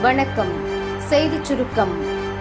வணக்கம் செய்திச் சுருக்கம்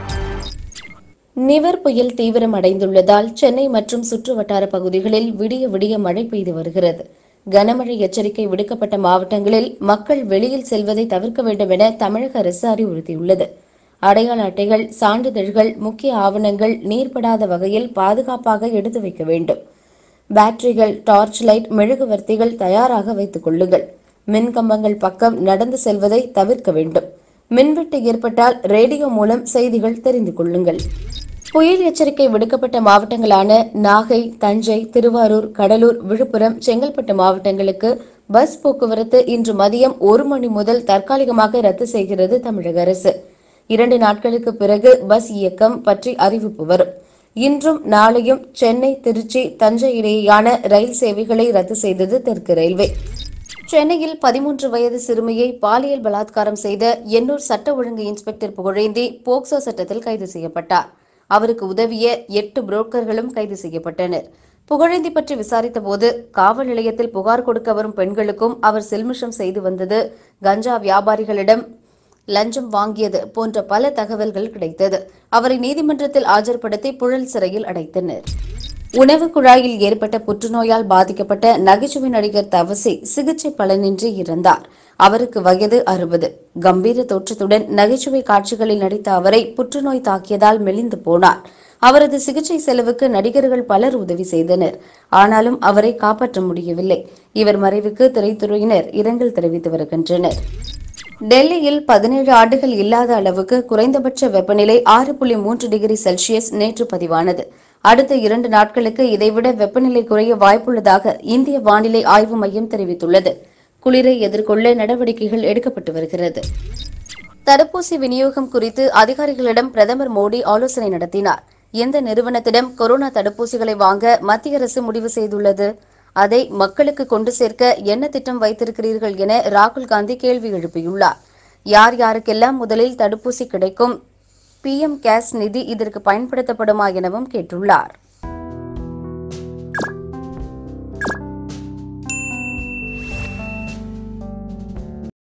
நிவர் புயல் தீவிரம் அடைந்துள்ளதால் சென்னை மற்றும் சுற்றுவட்டார பகுதிகளில் விடிய விடிய மழை பெய்து வருகிறது கனமழை எச்சரிக்கை விடுக்கப்பட்ட மாவட்டங்களில் மக்கள் வெளியில் செல்வதை தவிர்க்க வேண்டும் என தமிழக அரசு அறிவுறுத்தியுள்ளது அடையாள அட்டைகள் சான்றிதழ்கள் முக்கிய ஆவணங்கள் நீர்படாத வகையில் பாதுகாப்பாக எடுத்து வைக்க வேண்டும் பேட்டரிகள் டார்ச் லைட் மெழுகுவர்த்திகள் தயாராக வைத்துக் கொள்ளுங்கள் மின் கம்பங்கள் பக்கம் நடந்து செல்வதை தவிர்க்க வேண்டும் மின்வெட்டு ஏற்பட்டால் ரேடியோ மூலம் செய்திகள் தெரிந்து கொள்ளுங்கள் புயல் எச்சரிக்கை விடுக்கப்பட்ட மாவட்டங்களான நாகை தஞ்சை திருவாரூர் கடலூர் விழுப்புரம் செங்கல்பட்டு மாவட்டங்களுக்கு பஸ் போக்குவரத்து இன்று மதியம் ஒரு மணி முதல் தற்காலிகமாக ரத்து செய்கிறது தமிழக அரசு இரண்டு நாட்களுக்கு பிறகு பஸ் இயக்கம் பற்றி அறிவிப்பு வரும் இன்றும் நாளையும் சென்னை திருச்சி தஞ்சை இடையேயான ரயில் சேவைகளை ரத்து செய்தது தெற்கு ரயில்வே சென்னையில் பதிமூன்று வயது சிறுமியை பாலியல் பலாத்காரம் செய்த எண்ணூர் சட்ட ஒழுங்கு இன்ஸ்பெக்டர் புகழேந்தி போக்சோ சட்டத்தில் கைது செய்யப்பட்டார் அவருக்கு உதவிய எட்டு புரோக்கர்களும் கைது செய்யப்பட்டனர் புகழேந்தி பற்றி விசாரித்தபோது காவல் நிலையத்தில் புகார் கொடுக்க வரும் பெண்களுக்கும் அவர் செல்மிஷம் செய்து வந்தது கஞ்சா வியாபாரிகளிடம் லஞ்சம் வாங்கியது போன்ற பல தகவல்கள் கிடைத்தது அவரை நீதிமன்றத்தில் ஆஜர்படுத்தி புழல் சிறையில் அடைத்தனர் உணவு குழாயில் ஏற்பட்ட புற்றுநோயால் பாதிக்கப்பட்ட நகைச்சுவை நடிகர் தவசி சிகிச்சை பலனின்றி இறந்தார் அவருக்கு வயது அறுபது கம்பீர தோற்றத்துடன் நகைச்சுவை காட்சிகளில் நடித்த அவரை புற்றுநோய் தாக்கியதால் மெலிந்து போனார் அவரது சிகிச்சை செலவுக்கு நடிகர்கள் பலர் உதவி செய்தனர் ஆனாலும் அவரை காப்பாற்ற முடியவில்லை இவர் மறைவுக்கு திரைத்துறையினர் இரங்கல் தெரிவித்து வருகின்றனர் டெல்லியில் பதினேழு ஆண்டுகள் இல்லாத அளவுக்கு குறைந்தபட்ச வெப்பநிலை ஆறு புள்ளி மூன்று டிகிரி செல்சியஸ் நேற்று பதிவானது அடுத்த இரண்டு நாட்களுக்கு இதைவிட வெப்பநிலை குறைய வாய்ப்புள்ளதாக இந்திய வானிலை ஆய்வு மையம் தெரிவித்துள்ளது குளிரை எதிர்கொள்ள நடவடிக்கைகள் எடுக்கப்பட்டு வருகிறது தடுப்பூசி விநியோகம் குறித்து அதிகாரிகளிடம் பிரதமர் மோடி ஆலோசனை நடத்தினார் எந்த நிறுவனத்திடம் கொரோனா தடுப்பூசிகளை வாங்க மத்திய அரசு முடிவு செய்துள்ளது அதை மக்களுக்கு கொண்டு சேர்க்க என்ன திட்டம் வைத்திருக்கிறீர்கள் என ராகுல் காந்தி கேள்வி எழுப்பியுள்ளார் யார் யாருக்கெல்லாம் முதலில் தடுப்பூசி கிடைக்கும் பிஎம் கேர்ஸ் நிதி இதற்கு பயன்படுத்தப்படுமா எனவும் கேட்டுள்ளார்